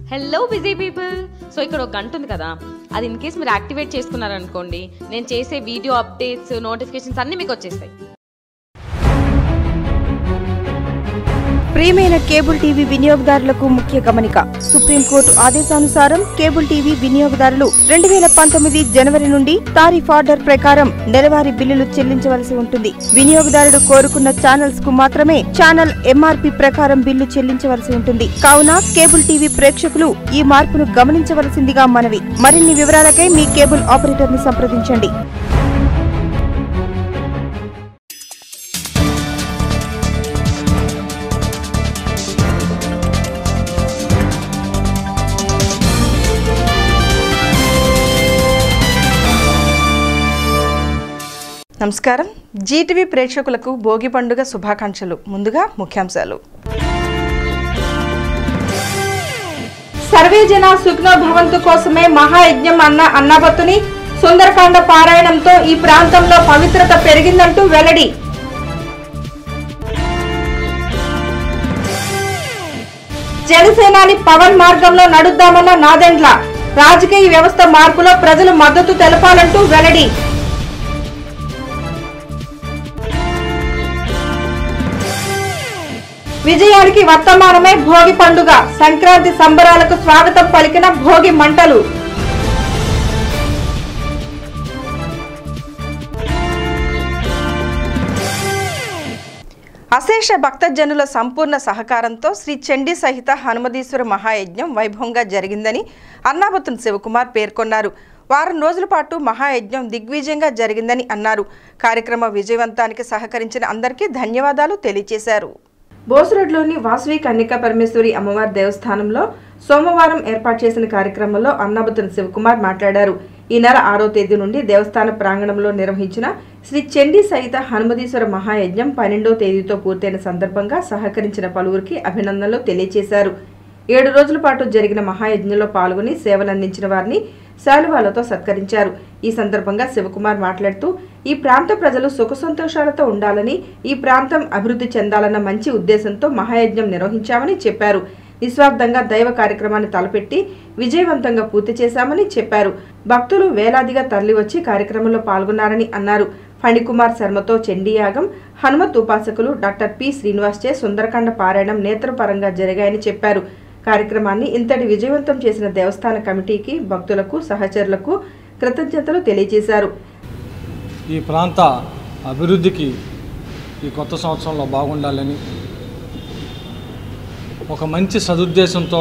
hello busy people so ఇక్కడ ఒక గంట ఉంది కదా అది ఇన్ కేస్ మీరు యాక్టివేట్ చేసుకున్నారనుకోండి నేను చేసే వీడియో అప్డేట్స్ నోటిఫికేషన్స్ అన్నీ మీకు వచ్చేస్తాయి ప్రియమైన కేబుల్ టీవీ వినియోగదారులకు ముఖ్య గమనిక సుప్రీంకోర్టు ఆదేశానుసారం కేబుల్ టీవీ వినియోగదారులు రెండు వేల పంతొమ్మిది జనవరి నుండి తారీఫ్ ఆర్డర్ ప్రకారం నెలవారీ బిల్లులు చెల్లించవలసి ఉంటుంది వినియోగదారుడు కోరుకున్న ఛానల్స్ కు మాత్రమే ఛానల్ ఎంఆర్పి ప్రకారం బిల్లు చెల్లించవలసి ఉంటుంది కావున కేబుల్ టీవీ ప్రేక్షకులు ఈ మార్పును గమనించవలసిందిగా మనవి మరిన్ని వివరాలకై మీ కేబుల్ ఆపరేటర్ ని సంప్రదించండి నమస్కారం జీటీవీ ప్రేక్షకులకు భోగి పండుగ శుభాకాంక్షలు ముందుగా ముఖ్యాంశాలు సర్వే జన సుఖ్నో భవంతు కోసమే మహాయజ్ఞం అన్న అన్నబత్తుని సుందరకాండ పారాయణంతో ఈ ప్రాంతంలో పవిత్రత పెరిగిందంటూ వెల్లడి జనసేనాని పవన్ మార్గంలో నడుద్దామన్న నాదెండ్ల రాజకీయ వ్యవస్థ మార్పులో ప్రజలు మద్దతు తెలపాలంటూ వెల్లడి విజయానికి వర్తమానమే భోగి పండుగ సంక్రాంతి సంబరాలకు స్వాగతం పలికిన భోగి మంటలు అశేష భక్తజనుల సంపూర్ణ సహకారంతో శ్రీ చండీ సహిత హనుమదీశ్వర మహాయజ్ఞం వైభవంగా జరిగిందని అన్నాబతున్ శివకుమార్ పేర్కొన్నారు వారం రోజుల పాటు మహాయజ్ఞం దిగ్విజయంగా జరిగిందని అన్నారు కార్యక్రమ విజయవంతానికి సహకరించిన అందరికీ ధన్యవాదాలు తెలియజేశారు బోసురోడ్లోని వాసవి కన్నికా పరమేశ్వరి అమ్మవారి దేవస్థానంలో సోమవారం ఏర్పాటు చేసిన కార్యక్రమంలో అన్నాబతున్ శివకుమార్ మాట్లాడారు ఈ నెల ఆరో తేదీ నుండి దేవస్థాన ప్రాంగణంలో నిర్వహించిన శ్రీ చండీ సహిత హనుమదీశ్వర మహాయజ్ఞం పన్నెండో తేదీతో పూర్తయిన సందర్భంగా సహకరించిన పలువురికి అభినందనలు తెలియజేశారు ఏడు రోజుల పాటు జరిగిన మహాయజ్ఞంలో పాల్గొని సేవలందించిన వారిని శాలువాలతో సత్కరించారు ఈ సందర్భంగా శివకుమార్ మాట్లాడుతూ ఈ ప్రాంత ప్రజలు సుఖ సంతోషాలతో ఉండాలని ఈ ప్రాంతం అభివృద్ధి చెందాలన్న మంచి ఉద్దేశంతో మహాయజ్ఞం నిర్వహించామని చెప్పారు నిస్వార్థంగా దైవ కార్యక్రమాన్ని తలపెట్టి విజయవంతంగా పూర్తి చేశామని చెప్పారు భక్తులు వేలాదిగా తరలివచ్చి కార్యక్రమంలో పాల్గొన్నారని అన్నారు ఫణికుమార్ శర్మతో చండీయాగం హనుమత్ ఉపాసకులు డాక్టర్ పి శ్రీనివాస్ చే సుందరకాండ పారాయణం నేత్రపరంగా జరిగాయని చెప్పారు కార్యక్రమాన్ని ఇంతటి విజయవంతం చేసిన దేవస్థాన కమిటీకి భక్తులకు సహచరులకు కృతజ్ఞతలు తెలియజేశారు ఈ ప్రాంత అభివృద్ధికి ఈ కొత్త సంవత్సరంలో బాగుండాలని ఒక మంచి సదుద్దేశంతో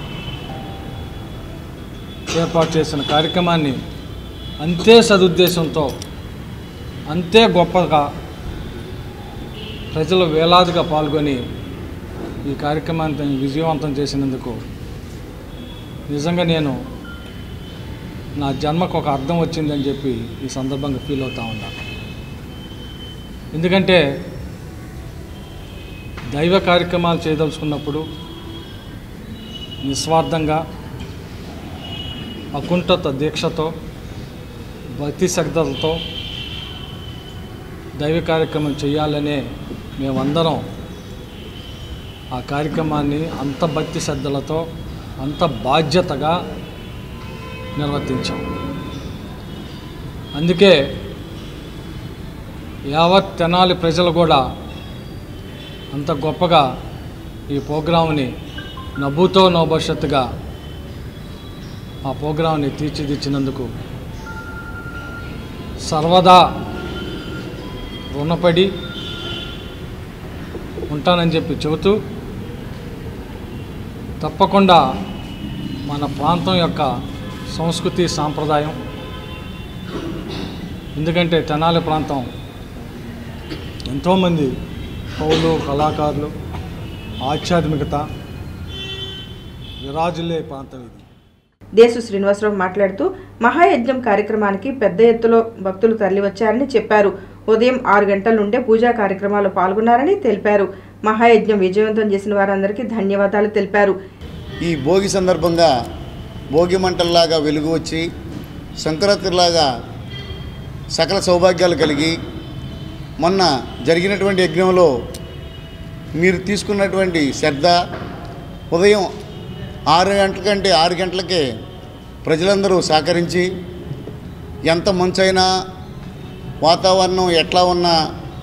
ఏర్పాటు చేసిన కార్యక్రమాన్ని అంతే సదుద్దేశంతో అంతే గొప్పగా ప్రజలు వేలాదిగా పాల్గొని ఈ కార్యక్రమాన్ని విజయవంతం చేసినందుకు నిజంగా నేను నా జన్మకు ఒక అర్థం వచ్చిందని చెప్పి ఈ సందర్భంగా ఫీల్ అవుతా ఉన్నాను ఎందుకంటే దైవ కార్యక్రమాలు చేయదలుచుకున్నప్పుడు నిస్వార్థంగా అకుంఠత దీక్షతో భక్తి శ్రద్ధలతో దైవ కార్యక్రమం చేయాలనే మేమందరం ఆ కార్యక్రమాన్ని అంత భక్తి శ్రద్ధలతో అంత బాధ్యతగా నిర్వర్తించాం అందుకే యావత్ తెనాలి ప్రజలు కూడా అంత గొప్పగా ఈ ప్రోగ్రాంని నవ్వుతో నో భవిష్యత్తుగా ఆ ప్రోగ్రాంని తీర్చిదిచ్చినందుకు సర్వదా రుణపడి ఉంటానని చెప్పి చెబుతూ తప్పకుండా మన ప్రాంతం యొక్క సంస్కృతి సాంప్రదాయం ఎందుకంటే తెనాలి ప్రాంతం ఎంతోమంది కవులు కళాకారులు ఆధ్యాత్మికత విరాజులే ప్రాంతం ఇది దేశు శ్రీనివాసరావు మాట్లాడుతూ మహాయజ్ఞం కార్యక్రమానికి పెద్ద ఎత్తులో భక్తులు తరలివచ్చారని చెప్పారు ఉదయం ఆరు గంటల నుండే పూజా కార్యక్రమాల్లో పాల్గొన్నారని తెలిపారు మహాయజ్ఞం విజయవంతం చేసిన వారందరికీ ధన్యవాదాలు తెలిపారు ఈ భోగి సందర్భంగా భోగి మంటల్లాగా వెలుగు వచ్చి సంక్రాంతిలాగా సకల సౌభాగ్యాలు కలిగి మొన్న జరిగినటువంటి యజ్ఞంలో మీరు తీసుకున్నటువంటి శ్రద్ధ ఉదయం ఆరు గంటల కంటే ఆరు గంటలకే ప్రజలందరూ సహకరించి ఎంత మంచైనా వాతావరణం ఎట్లా ఉన్నా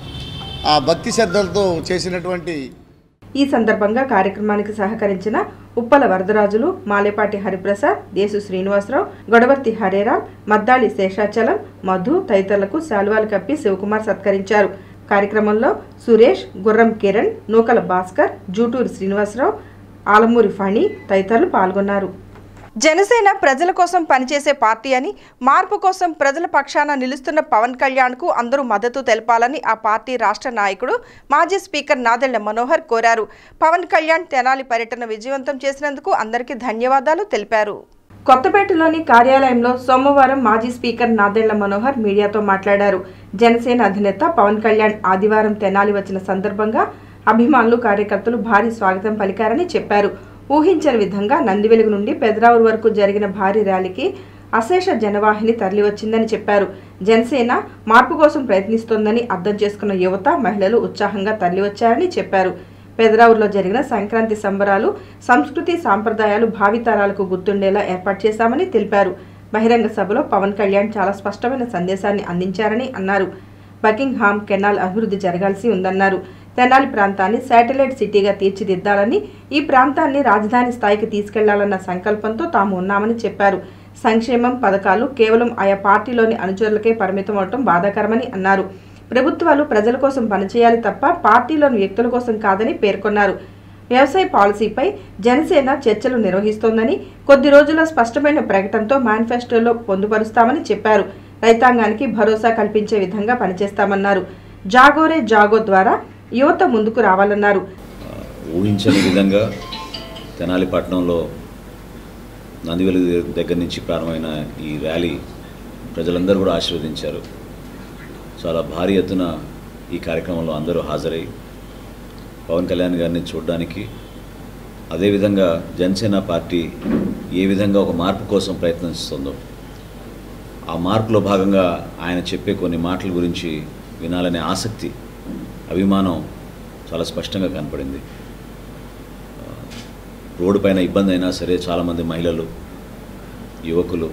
ఆ భక్తి శ్రద్ధలతో చేసినటువంటి ఈ సందర్భంగా కార్యక్రమానికి సహకరించిన ఉప్పల వరదరాజులు మాలేపాటి హరిప్రసాద్ దేశు శ్రీనివాసరావు గొడవర్తి హరేరాం మద్దాళి శేషాచలం మధు తదితరులకు శాలువాలు కప్పి శివకుమార్ సత్కరించారు కార్యక్రమంలో సురేష్ గుర్రం కిరణ్ నూకల భాస్కర్ జూటూరి శ్రీనివాసరావు ఆలమూరి ఫణి తదితరులు పాల్గొన్నారు జనసేన ప్రజల కోసం పనిచేసే పార్టీ అని మార్పు కోసం ప్రజల పక్షాన నిలుస్తున్న పవన్ కళ్యాణ్కు అందరూ మద్దతు తెలపాలని ఆ పార్టీ రాష్ట్ర నాయకుడు మాజీ స్పీకర్ నాదెళ్ల మనోహర్ కోరారు పవన్ కళ్యాణ్ తెనాలి పర్యటన విజయవంతం చేసినందుకు అందరికీ ధన్యవాదాలు తెలిపారు కొత్తపేటలోని కార్యాలయంలో సోమవారం మాజీ స్పీకర్ నాదెళ్ల మనోహర్ మీడియాతో మాట్లాడారు జనసేన అధినేత పవన్ కళ్యాణ్ ఆదివారం తెనాలి వచ్చిన సందర్భంగా అభిమానులు కార్యకర్తలు భారీ స్వాగతం పలికారని చెప్పారు ఊహించని విధంగా నందివెలుగు నుండి పెదరావూరు వరకు జరిగిన భారీ ర్యాలీకి అశేష జనవాహిని తరలివచ్చిందని చెప్పారు జనసేన మార్పు కోసం ప్రయత్నిస్తోందని అర్థం చేసుకున్న యువత మహిళలు ఉత్సాహంగా తరలివచ్చారని చెప్పారు పెదరావురులో జరిగిన సంక్రాంతి సంబరాలు సంస్కృతి సాంప్రదాయాలు భావితరాలకు గుర్తుండేలా ఏర్పాటు చేశామని తెలిపారు బహిరంగ సభలో పవన్ కళ్యాణ్ చాలా స్పష్టమైన సందేశాన్ని అందించారని అన్నారు బకింగ్హామ్ కెనాల్ అభివృద్ధి జరగాల్సి ఉందన్నారు తెనాలి ప్రాంతాన్ని శాటిలైట్ సిటీగా తీర్చిదిద్దాలని ఈ ప్రాంతాన్ని రాజధాని స్థాయికి తీసుకెళ్లాలన్న సంకల్పంతో తాము ఉన్నామని చెప్పారు సంక్షేమం పథకాలు కేవలం ఆయా పార్టీలోని అనుచరులకే పరిమితం అవటం బాధాకరమని అన్నారు ప్రభుత్వాలు ప్రజల కోసం పనిచేయాలి తప్ప పార్టీలోని వ్యక్తుల కోసం కాదని పేర్కొన్నారు వ్యవసాయ పాలసీపై జనసేన చర్చలు నిర్వహిస్తోందని కొద్ది రోజుల స్పష్టమైన ప్రకటనతో మేనిఫెస్టోలో పొందుపరుస్తామని చెప్పారు రైతాంగానికి భరోసా కల్పించే విధంగా పనిచేస్తామన్నారు జాగోరే జాగో ద్వారా యువత ముందుకు రావాలన్నారు ఊహించని విధంగా తెనాలి పట్టణంలో నందివెలుగు దగ్గర నుంచి ప్రారంభమైన ఈ ర్యాలీ ప్రజలందరూ కూడా ఆశీర్వదించారు చాలా భారీ ఎత్తున ఈ కార్యక్రమంలో అందరూ హాజరై పవన్ కళ్యాణ్ గారిని చూడడానికి అదేవిధంగా జనసేన పార్టీ ఏ విధంగా ఒక మార్పు కోసం ప్రయత్నిస్తుందో ఆ మార్పులో భాగంగా ఆయన చెప్పే కొన్ని మాటల గురించి వినాలనే ఆసక్తి అభిమానం చాలా స్పష్టంగా కనపడింది ఆ, రోడ్డు పైన ఇబ్బంది అయినా సరే చాలామంది మహిళలు యువకులు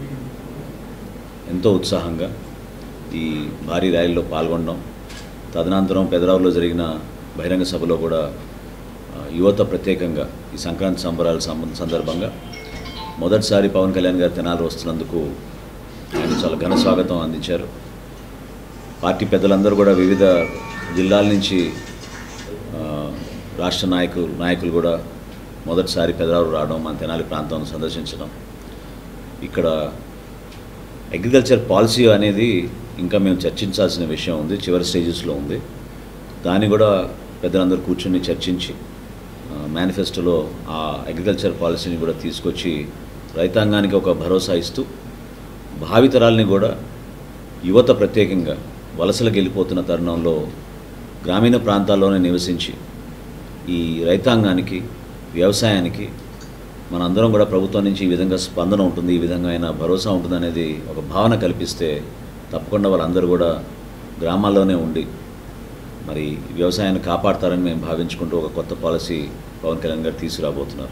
ఎంతో ఉత్సాహంగా ఈ భారీ ర్యాలీలో పాల్గొనడం తదనంతరం పెదరావులో జరిగిన బహిరంగ సభలో కూడా ఆ, యువత ప్రత్యేకంగా ఈ సంక్రాంతి సంబరాల సంబ- సందర్భంగా మొదటిసారి పవన్ కళ్యాణ్ గారు తెనాలి వస్తున్నందుకు ఆయన చాలా ఘన స్వాగతం అందించారు పార్టీ పెద్దలందరూ కూడా వివిధ జిల్లాల నుంచి ఆ, రాష్ట్ర నాయకులు నాయకులు కూడా మొదటిసారి పెదరారు రావడం మన తెనాలి ప్రాంతం సందర్శించడం ఇక్కడ అగ్రికల్చర్ పాలసీ అనేది ఇంకా మేము చర్చించాల్సిన విషయం ఉంది చివరి స్టేజెస్లో ఉంది దాన్ని కూడా పెద్దలందరూ కూర్చొని చర్చించి మేనిఫెస్టోలో ఆ అగ్రికల్చర్ పాలసీని కూడా తీసుకొచ్చి రైతాంగానికి ఒక భరోసా ఇస్తూ భావితరాల్ని కూడా యువత ప్రత్యేకంగా వలసలకు వెళ్ళిపోతున్న తరుణంలో గ్రామీణ ప్రాంతాల్లోనే నివసించి ఈ రైతాంగానికి వ్యవసాయానికి మనందరం కూడా ప్రభుత్వం నుంచి ఈ విధంగా స్పందన ఉంటుంది ఈ విధంగా అయినా భరోసా ఉంటుంది అనేది ఒక భావన కల్పిస్తే తప్పకుండా వాళ్ళందరూ కూడా గ్రామాల్లోనే ఉండి మరి వ్యవసాయాన్ని కాపాడతారని మేము భావించుకుంటూ ఒక కొత్త పాలసీ పవన్ కళ్యాణ్ గారు తీసుకురాబోతున్నారు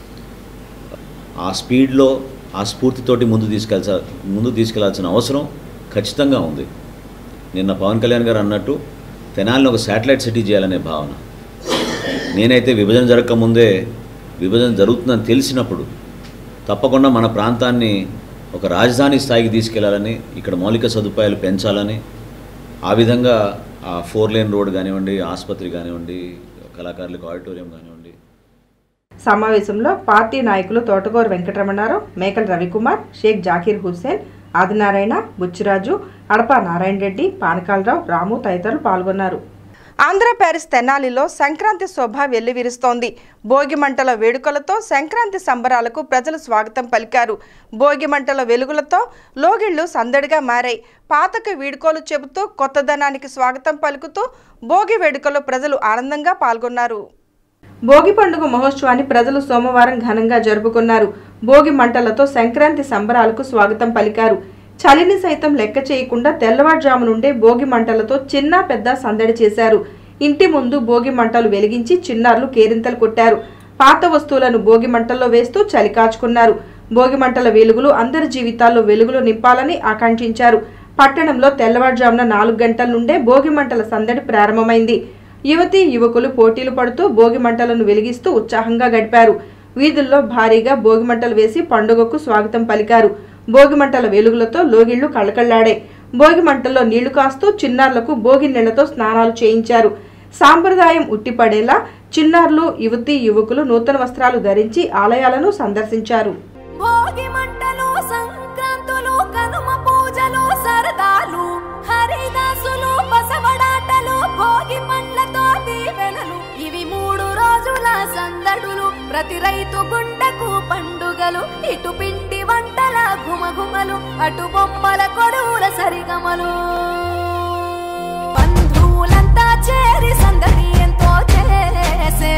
ఆ స్పీడ్లో ఆ స్ఫూర్తితోటి ముందు తీసుకెళ్ళాల్సిన ముందు తీసుకెళ్లాల్సిన అవసరం ఖచ్చితంగా ఉంది నిన్న పవన్ కళ్యాణ్ గారు అన్నట్టు తెనాలిని ఒక శాటిలైట్ సిటీ చేయాలనే భావన నేనైతే విభజన జరగకముందే విభజన జరుగుతుందని తెలిసినప్పుడు తప్పకుండా మన ప్రాంతాన్ని ఒక రాజధాని స్థాయికి తీసుకెళ్లాలని ఇక్కడ మౌలిక సదుపాయాలు పెంచాలని ఆ విధంగా ఆ ఫోర్ లేన్ రోడ్ కానివ్వండి ఆసుపత్రి కానివ్వండి కళాకారులకు ఆడిటోరియం కానివ్వండి సమావేశంలో పార్టీ నాయకులు తోటగూరు వెంకటరమణారావు మేకల రవికుమార్ షేక్ జాకీర్ హుస్సేన్ ఆదినారాయణ బుచ్చిరాజు అడప నారాయణ రెడ్డి పానకాలరావు రాము తదితరులు పాల్గొన్నారు ఆంధ్ర ప్యారిస్ తెనాలిలో సంక్రాంతి శోభ వెల్లివిరుస్తోంది భోగి మంటల వేడుకలతో సంక్రాంతి సంబరాలకు ప్రజలు స్వాగతం పలికారు భోగి మంటల వెలుగులతో లోగిళ్లు సందడిగా మారాయి పాతకు వీడుకోలు చెబుతూ కొత్తదనానికి స్వాగతం పలుకుతూ భోగి వేడుకలో ప్రజలు ఆనందంగా పాల్గొన్నారు భోగి పండుగ మహోత్సవాన్ని ప్రజలు సోమవారం ఘనంగా జరుపుకున్నారు భోగి మంటలతో సంక్రాంతి సంబరాలకు స్వాగతం పలికారు చలిని సైతం లెక్క చేయకుండా తెల్లవారుజాము నుండే భోగి మంటలతో చిన్న పెద్ద సందడి చేశారు ఇంటి ముందు భోగి మంటలు వెలిగించి చిన్నారులు కేరింతలు కొట్టారు పాత వస్తువులను భోగి మంటల్లో వేస్తూ చలి కాచుకున్నారు భోగి మంటల వెలుగులు అందరి జీవితాల్లో వెలుగులు నింపాలని ఆకాంక్షించారు పట్టణంలో తెల్లవారుజామున నాలుగు గంటల నుండే భోగి మంటల సందడి ప్రారంభమైంది యువతీ యువకులు పోటీలు పడుతూ భోగి మంటలను వెలిగిస్తూ ఉత్సాహంగా గడిపారు వీధుల్లో భారీగా భోగి మంటలు వేసి పండుగకు స్వాగతం పలికారు భోగి మంటల వెలుగులతో లోగిళ్లు కళకళ్లాడే భోగి మంటల్లో నీళ్లు కాస్తూ చిన్నారులకు భోగి నీళ్లతో స్నానాలు చేయించారు సాంప్రదాయం ఉట్టిపడేలా చిన్నారులు యువతీ యువకులు నూతన వస్త్రాలు ధరించి ఆలయాలను సందర్శించారు భోగి మంటలు సంక్రాంతులు కనుమ పూజలు సరదాలు హరిదాసులు బసవడాటలు భోగి పండ్లతో దీవెనలు ఇవి మూడు రోజుల సందడులు ప్రతి రైతు గుండెకు పండుగలు ఇటు పిండి వంటల గుమగుమలు అటు బొమ్మల కొడువుల సరిగమలు బంధువులంతా చేరి సందడి ఎంతో చేసే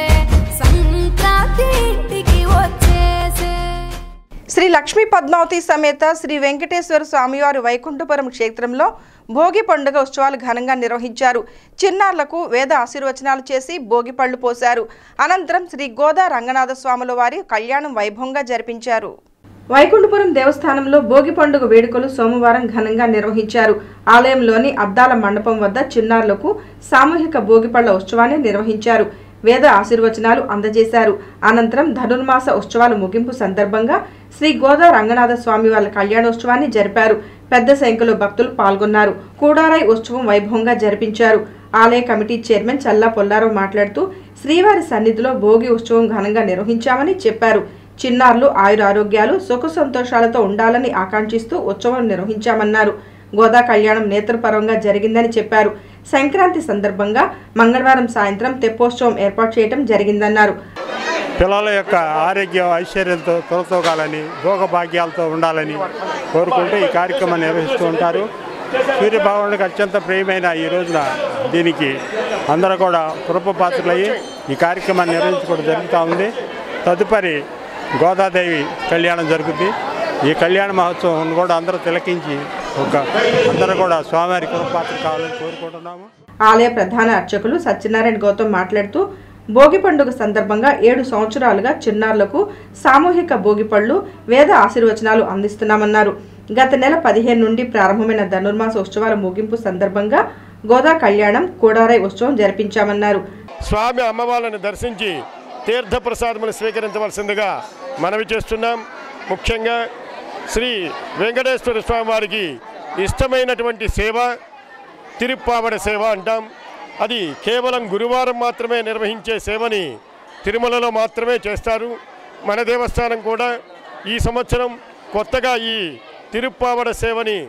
సంక్రాంతి ఇంటికి వచ్చేసే శ్రీ లక్ష్మీ పద్మావతి సమేత శ్రీ వెంకటేశ్వర స్వామివారి వైకుంఠపురం క్షేత్రంలో భోగి పండుగ ఉత్సవాలు ఘనంగా నిర్వహించారు చిన్నారులకు వేద ఆశీర్వచనాలు చేసి భోగి పళ్ళు పోశారు అనంతరం శ్రీ గోదా రంగనాథ స్వాముల వారి కళ్యాణం వైభవంగా జరిపించారు వైకుంఠపురం దేవస్థానంలో భోగి పండుగ వేడుకలు సోమవారం ఘనంగా నిర్వహించారు ఆలయంలోని అద్దాల మండపం వద్ద చిన్నారులకు సామూహిక భోగిపళ్ల ఉత్సవాన్ని నిర్వహించారు వేద ఆశీర్వచనాలు అందజేశారు అనంతరం ధనుర్మాస ఉత్సవాల ముగింపు సందర్భంగా శ్రీ గోదా రంగనాథ స్వామి వాళ్ళ కళ్యాణోత్సవాన్ని జరిపారు పెద్ద సంఖ్యలో భక్తులు పాల్గొన్నారు కూడారాయ్ ఉత్సవం వైభవంగా జరిపించారు ఆలయ కమిటీ చైర్మన్ చల్లా పొల్లారావు మాట్లాడుతూ శ్రీవారి సన్నిధిలో భోగి ఉత్సవం ఘనంగా నిర్వహించామని చెప్పారు చిన్నారులు ఆయురారోగ్యాలు సుఖ సంతోషాలతో ఉండాలని ఆకాంక్షిస్తూ ఉత్సవం నిర్వహించామన్నారు గోదా కళ్యాణం నేత్రపరంగా జరిగిందని చెప్పారు సంక్రాంతి సందర్భంగా మంగళవారం సాయంత్రం తెప్పోత్సవం ఏర్పాటు చేయడం జరిగిందన్నారు పిల్లల యొక్క ఆరోగ్యం ఐశ్వర్యంతో తొలతోగాలని భోగభాగ్యాలతో ఉండాలని కోరుకుంటూ ఈ కార్యక్రమాన్ని నిర్వహిస్తూ ఉంటారు సూర్యభగవానుడికి అత్యంత ప్రియమైన ఈ రోజున దీనికి అందరూ కూడా కృపపాత్రులయ్యి ఈ కార్యక్రమాన్ని నిర్వహించుకోవడం జరుగుతూ ఉంది తదుపరి గోదాదేవి కళ్యాణం జరుగుద్ది ఈ కళ్యాణ మహోత్సవం కూడా అందరూ తిలకించి ఒక అందరూ కూడా స్వామివారి కృపపాత్ర కావాలని కోరుకుంటున్నాము ఆలయ ప్రధాన అర్చకులు సత్యనారాయణ గౌతమ్ మాట్లాడుతూ భోగి పండుగ సందర్భంగా ఏడు సంవత్సరాలుగా చిన్నారులకు సామూహిక భోగి పళ్ళు వేద ఆశీర్వచనాలు అందిస్తున్నామన్నారు గత నెల పదిహేను నుండి ప్రారంభమైన ధనుర్మాస ఉత్సవాల ముగింపు సందర్భంగా గోదా కళ్యాణం కోడారై ఉత్సవం జరిపించామన్నారు స్వామి అమ్మవార్లను దర్శించి తీర్థప్రసాదములు స్వీకరించవలసిందిగా మనవి చేస్తున్నాం ముఖ్యంగా శ్రీ వెంకటేశ్వర స్వామి వారికి ఇష్టమైనటువంటి సేవ తిరుప్పావడ సేవ అంటాం అది కేవలం గురువారం మాత్రమే నిర్వహించే సేవని తిరుమలలో మాత్రమే చేస్తారు మన దేవస్థానం కూడా ఈ సంవత్సరం కొత్తగా ఈ తిరుప్పావడ సేవని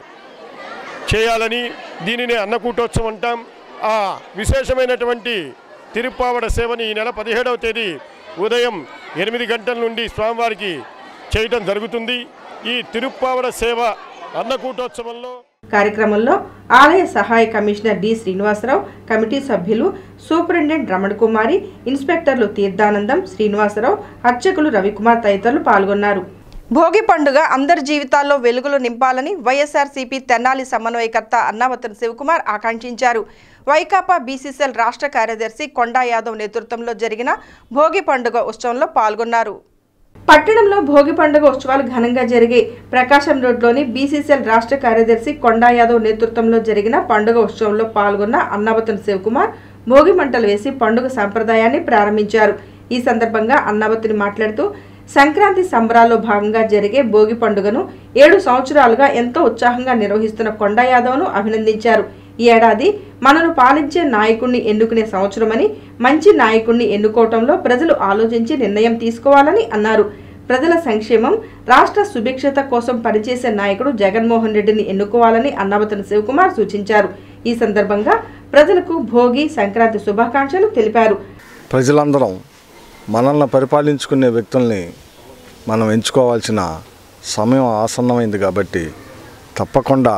చేయాలని దీనిని అన్నకూటోత్సవం అంటాం ఆ విశేషమైనటువంటి తిరుప్పావడ సేవని ఈ నెల పదిహేడవ తేదీ ఉదయం ఎనిమిది గంటల నుండి స్వామివారికి చేయటం జరుగుతుంది ఈ తిరుప్పావడ సేవ అన్నకూటోత్సవంలో కార్యక్రమంలో ఆలయ సహాయ కమిషనర్ డి శ్రీనివాసరావు కమిటీ సభ్యులు సూపరింటెండెంట్ రమణ కుమారి ఇన్స్పెక్టర్లు తీర్థానందం శ్రీనివాసరావు అర్చకులు రవికుమార్ తదితరులు పాల్గొన్నారు భోగి పండుగ అందరి జీవితాల్లో వెలుగులు నింపాలని వైఎస్ఆర్సీపీ తెనాలి సమన్వయకర్త అన్నావతన్ శివకుమార్ ఆకాంక్షించారు వైకాపా బీసీసీఎల్ రాష్ట్ర కార్యదర్శి కొండా యాదవ్ నేతృత్వంలో జరిగిన భోగి పండుగ ఉత్సవంలో పాల్గొన్నారు పట్టణంలో భోగి పండుగ ఉత్సవాలు ఘనంగా జరిగాయి ప్రకాశం రోడ్లోని బీసీసీఎల్ రాష్ట్ర కార్యదర్శి కొండా యాదవ్ నేతృత్వంలో జరిగిన పండుగ ఉత్సవంలో పాల్గొన్న అన్నావతన్ శివకుమార్ భోగి మంటలు వేసి పండుగ సంప్రదాయాన్ని ప్రారంభించారు ఈ సందర్భంగా అన్నావతిని మాట్లాడుతూ సంక్రాంతి సంబరాల్లో భాగంగా జరిగే భోగి పండుగను ఏడు సంవత్సరాలుగా ఎంతో ఉత్సాహంగా నిర్వహిస్తున్న కొండా యాదవ్ను అభినందించారు ఈ ఏడాది మనను పాలించే నాయకుణ్ణి ఎన్నుకునే సంవత్సరమని మంచి నాయకుణ్ణి ఎన్నుకోవటంలో ప్రజలు ఆలోచించి నిర్ణయం తీసుకోవాలని అన్నారు ప్రజల సంక్షేమం రాష్ట్ర సుభిక్షత కోసం పనిచేసే నాయకుడు జగన్మోహన్ రెడ్డిని ఎన్నుకోవాలని అన్నావతన శివకుమార్ సూచించారు ఈ సందర్భంగా ప్రజలకు భోగి సంక్రాంతి శుభాకాంక్షలు తెలిపారు ప్రజలందరం మనల్ని పరిపాలించుకునే వ్యక్తుల్ని మనం ఎంచుకోవాల్సిన సమయం ఆసన్నమైంది కాబట్టి తప్పకుండా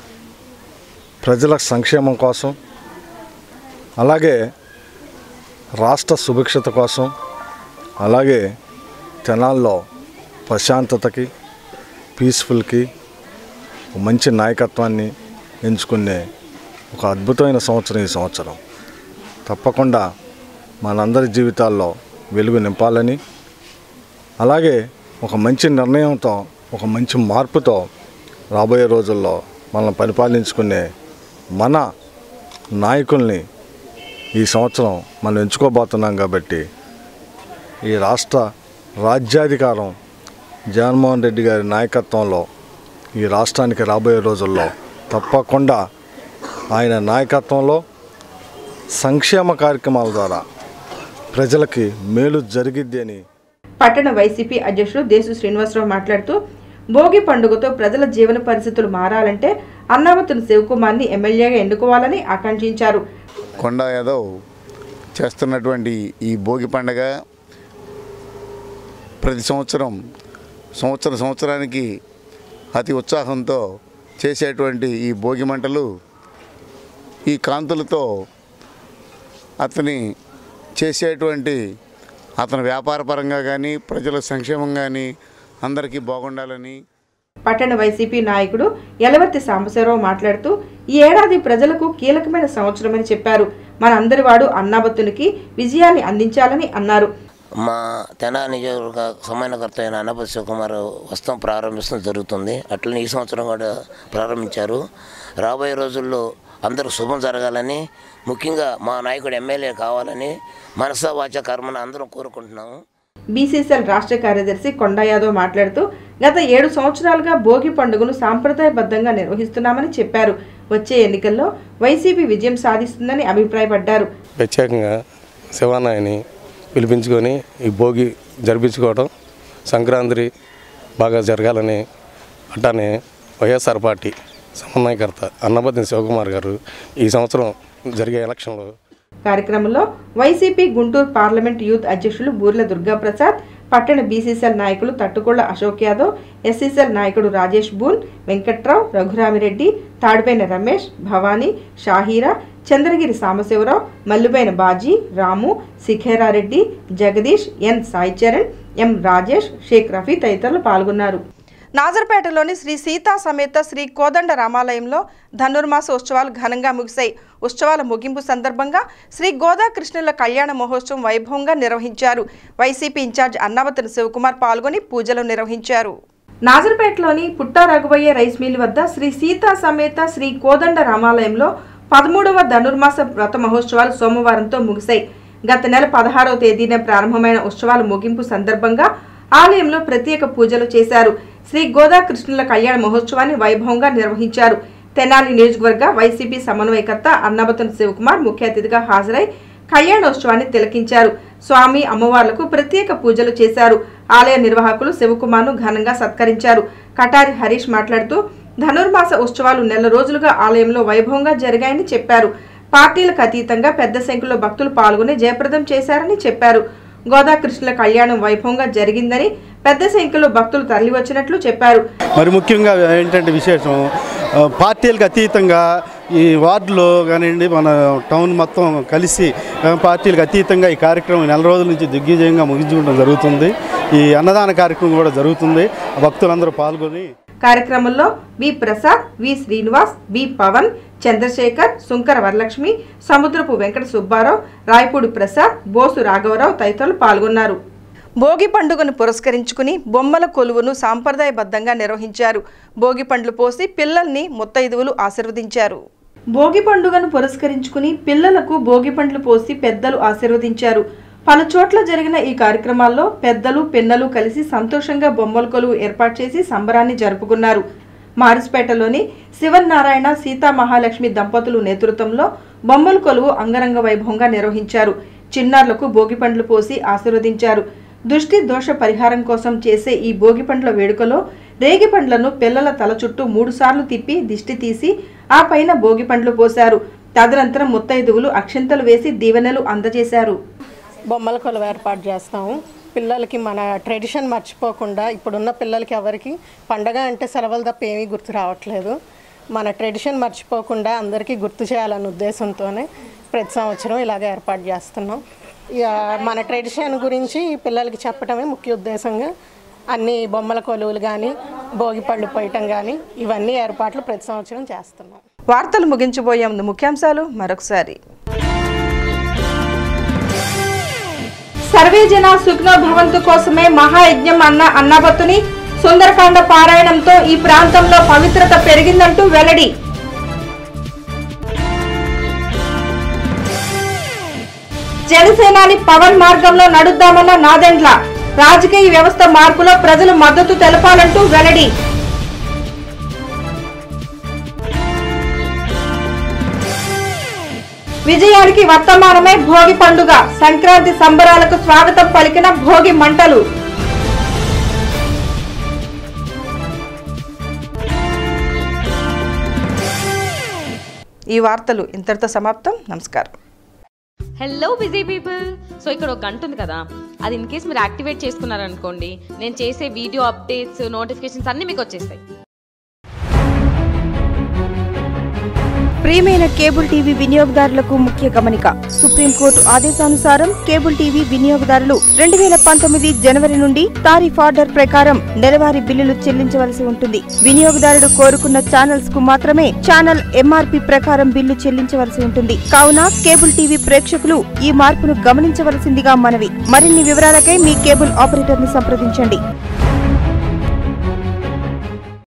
ప్రజల సంక్షేమం కోసం అలాగే రాష్ట్ర సుభిక్షత కోసం అలాగే తెనాల్లో ప్రశాంతతకి పీస్ఫుల్కి ఒక మంచి నాయకత్వాన్ని ఎంచుకునే ఒక అద్భుతమైన సంవత్సరం ఈ సంవత్సరం తప్పకుండా మనందరి జీవితాల్లో వెలుగు నింపాలని అలాగే ఒక మంచి నిర్ణయంతో ఒక మంచి మార్పుతో రాబోయే రోజుల్లో మనల్ని పరిపాలించుకునే మన నాయకుల్ని ఈ సంవత్సరం మనం ఎంచుకోబోతున్నాం కాబట్టి ఈ రాష్ట్ర రాజ్యాధికారం జగన్మోహన్ రెడ్డి గారి నాయకత్వంలో ఈ రాష్ట్రానికి రాబోయే రోజుల్లో తప్పకుండా ఆయన నాయకత్వంలో సంక్షేమ కార్యక్రమాల ద్వారా ప్రజలకి మేలు జరిగిద్ది అని పట్టణ వైసీపీ అధ్యక్షుడు దేశు శ్రీనివాసరావు మాట్లాడుతూ భోగి పండుగతో ప్రజల జీవన పరిస్థితులు మారాలంటే అన్నావతుని శివకుమార్ని ఎమ్మెల్యేగా ఎన్నుకోవాలని ఆకాంక్షించారు కొండా యాదవ్ చేస్తున్నటువంటి ఈ భోగి పండగ ప్రతి సంవత్సరం సంవత్సర సంవత్సరానికి అతి ఉత్సాహంతో చేసేటువంటి ఈ భోగి మంటలు ఈ కాంతులతో అతని చేసేటువంటి అతని వ్యాపారపరంగా కానీ ప్రజల సంక్షేమం కానీ అందరికీ బాగుండాలని పట్టణ వైసీపీ నాయకుడు యలవర్తి సాంబశివరావు మాట్లాడుతూ ఈ ఏడాది ప్రజలకు కీలకమైన సంవత్సరమని చెప్పారు మన అందరి వాడు అన్నాబత్తునికి విజయాన్ని అందించాలని అన్నారు మా తెనా నియోజకవర్గ సమన్వయకర్త అయిన అన్నపతి శివకుమార్ వస్త్రం ప్రారంభించడం జరుగుతుంది అట్లనే ఈ సంవత్సరం కూడా ప్రారంభించారు రాబోయే రోజుల్లో అందరూ శుభం జరగాలని ముఖ్యంగా మా నాయకుడు ఎమ్మెల్యే కావాలని మనసా వాచ కర్మను అందరం కోరుకుంటున్నాము బీసీసీఎల్ రాష్ట్ర కార్యదర్శి కొండా యాదవ్ మాట్లాడుతూ గత ఏడు సంవత్సరాలుగా భోగి పండుగను సాంప్రదాయబద్ధంగా నిర్వహిస్తున్నామని చెప్పారు వచ్చే ఎన్నికల్లో వైసీపీ విజయం సాధిస్తుందని అభిప్రాయపడ్డారు ప్రత్యేకంగా శివానాయని పిలిపించుకొని ఈ భోగి జరిపించుకోవడం సంక్రాంతి బాగా జరగాలని అట్లానే వైఎస్ఆర్ పార్టీ సమన్వయకర్త అన్నబద్దిన శివకుమార్ గారు ఈ సంవత్సరం జరిగే ఎలక్షన్లో కార్యక్రమంలో వైసీపీ గుంటూరు పార్లమెంట్ యూత్ అధ్యక్షులు బూర్ల దుర్గాప్రసాద్ పట్టణ బీసీసీఎల్ నాయకులు తట్టుకొళ్ల అశోక్ యాదవ్ ఎస్సీసీఎల్ నాయకుడు రాజేష్ బూన్ వెంకట్రావు రఘురామిరెడ్డి తాడిపైన రమేష్ భవానీ షాహీరా చంద్రగిరి సాంబశివరావు మల్లుబైన బాజీ రాము శిఖేరారెడ్డి జగదీష్ ఎన్ సాయి చరణ్ ఎం రాజేష్ షేక్ రఫీ తదితరులు పాల్గొన్నారు నాజర్పేటలోని శ్రీ సీతా సమేత శ్రీ కోదండ రామాలయంలో ధనుర్మాస ఉత్సవాలు ఘనంగా ముగిశాయి ఉత్సవాల ముగింపు సందర్భంగా శ్రీ గోదాకృష్ణుల కళ్యాణ మహోత్సవం వైభవంగా నిర్వహించారు వైసీపీ ఇన్ఛార్జ్ అన్నావతన శివకుమార్ పాల్గొని పూజలు నిర్వహించారు నాజర్పేటలోని పుట్టా రఘువయ్య రైస్ మిల్ వద్ద శ్రీ సీతా సమేత శ్రీ కోదండ రామాలయంలో పదమూడవ ధనుర్మాస వ్రత మహోత్సవాలు సోమవారంతో ముగిశాయి గత నెల పదహారవ తేదీన ప్రారంభమైన ఉత్సవాల ముగింపు సందర్భంగా ఆలయంలో ప్రత్యేక పూజలు చేశారు శ్రీ గోదాకృష్ణుల కళ్యాణ మహోత్సవాన్ని వైభవంగా నిర్వహించారు తెనాలి నియోజకవర్గ వైసీపీ సమన్వయకర్త అన్నబతన్ శివకుమార్ ముఖ్య అతిథిగా హాజరై కళ్యాణోత్సవాన్ని తిలకించారు స్వామి అమ్మవార్లకు ప్రత్యేక పూజలు చేశారు ఆలయ నిర్వాహకులు శివకుమార్ను ఘనంగా సత్కరించారు కటారి హరీష్ మాట్లాడుతూ ధనుర్మాస ఉత్సవాలు నెల రోజులుగా ఆలయంలో వైభవంగా జరిగాయని చెప్పారు పార్టీలకు అతీతంగా పెద్ద సంఖ్యలో భక్తులు పాల్గొని జయప్రదం చేశారని చెప్పారు గోదాకృష్ణుల కళ్యాణం వైభవంగా జరిగిందని పెద్ద సంఖ్యలో భక్తులు తరలివచ్చినట్లు చెప్పారు మరి ముఖ్యంగా ఏంటంటే విశేషం ఆ, పార్టీలకు అతీతంగా ఈ వార్డులో కానివ్వండి మన టౌన్ మొత్తం కలిసి ఆ, పార్టీలకు అతీతంగా ఈ కార్యక్రమం నెల రోజుల నుంచి దిగ్విజయంగా ముగించుకోవడం జరుగుతుంది ఈ అన్నదాన కార్యక్రమం కూడా జరుగుతుంది భక్తులందరూ పాల్గొని కార్యక్రమంలో V Prasad V Srinivas B Pavan Chandrasekhar Sunkara Varalakshmi Samudrapu Venkata Subbarao Rayapudi Prasad బోసు రాఘవరావు తదితరులు పాల్గొన్నారు భోగి పండుగను పురస్కరించుకుని బొమ్మల కొలువును సాంప్రదాయబద్ధంగా నిర్వహించారు భోగి పండ్లు పోసి పిల్లల్ని ముత్తైదువులు ఆశీర్వదించారు భోగి పండుగను పురస్కరించుకుని పిల్లలకు భోగి పండ్లు పోసి పెద్దలు ఆశీర్వదించారు పలు చోట్ల జరిగిన ఈ కార్యక్రమాల్లో పెద్దలు పిన్నలు కలిసి సంతోషంగా బొమ్మల కొలువు ఏర్పాటు చేసి సంబరాన్ని జరుపుకున్నారు మారుస్పేటలోని శివనారాయణ సీతా మహాలక్ష్మి దంపతులు నేతృత్వంలో బొమ్మల కొలువు అంగరంగ వైభవంగా నిర్వహించారు చిన్నారులకు భోగి పండ్లు పోసి ఆశీర్వదించారు దృష్టి దోష పరిహారం కోసం చేసే ఈ భోగి పండ్ల వేడుకలో రేగి పండ్లను పిల్లల తల చుట్టూ మూడుసార్లు తిప్పి దిష్టి తీసి ఆ పైన భోగి పండ్లు పోశారు తదనంతరం ముత్తైదువులు అక్షింతలు వేసి దీవెనలు అందజేశారు బొమ్మల కొలువు ఏర్పాటు చేస్తాము పిల్లలకి మన ట్రెడిషన్ మర్చిపోకుండా ఇప్పుడున్న పిల్లలకి ఎవరికి పండగ అంటే సెలవులు తప్ప ఏమీ గుర్తు రావట్లేదు మన ట్రెడిషన్ మర్చిపోకుండా అందరికీ గుర్తు చేయాలన్న ఉద్దేశంతోనే ప్రతి సంవత్సరం ఇలాగ ఏర్పాటు చేస్తున్నాం ఇక మన ట్రెడిషన్ గురించి పిల్లలకి చెప్పడమే ముఖ్య ఉద్దేశంగా అన్ని బొమ్మల కొలువులు కానీ భోగి పళ్ళు పోయటం కానీ ఇవన్నీ ఏర్పాట్లు ప్రతి సంవత్సరం చేస్తున్నాం వార్తలు ముగించబోయే ముందు ముఖ్యాంశాలు మరొకసారి సర్వే జన సుఖ్నో భవంతు కోసమే మహాయజ్ఞం అన్న అన్నబత్తుని సుందరకాండ పారాయణంతో ఈ ప్రాంతంలో పవిత్రత పెరిగిందంటూ వెల్లడి జనసేనాని పవన్ మార్గంలో నడుద్దామన్న నాదెండ్ల రాజకీయ వ్యవస్థ మార్పులో ప్రజలు మద్దతు తెలపాలంటూ వెల్లడి విజయానికి వర్తమానమే భోగి పండుగ సంక్రాంతి సంబరాలకు స్వాగతం పలికిన భోగి మంటలు ఈ వార్తలు ఇంతటితో సమాప్తం నమస్కారం హలో బిజీ పీపుల్ సో ఇక్కడ ఒక గంట ఉంది కదా అది ఇన్ కేస్ మీరు యాక్టివేట్ చేసుకున్నారనుకోండి నేను చేసే వీడియో అప్డేట్స్ నోటిఫికేషన్స్ అన్నీ మీకు వచ్చేస్తాయి ప్రియమైన కేబుల్ టీవీ వినియోగదారులకు ముఖ్య గమనిక సుప్రీంకోర్టు ఆదేశానుసారం కేబుల్ టీవీ వినియోగదారులు రెండు వేల పంతొమ్మిది జనవరి నుండి తారీఫ్ ఆర్డర్ ప్రకారం నెలవారీ బిల్లులు చెల్లించవలసి ఉంటుంది వినియోగదారుడు కోరుకున్న ఛానల్స్ కు మాత్రమే ఛానల్ ఎంఆర్పి ప్రకారం బిల్లు చెల్లించవలసి ఉంటుంది కావున కేబుల్ టీవీ ప్రేక్షకులు ఈ మార్పును గమనించవలసిందిగా మనవి మరిన్ని వివరాలకై మీ కేబుల్ ఆపరేటర్ ని సంప్రదించండి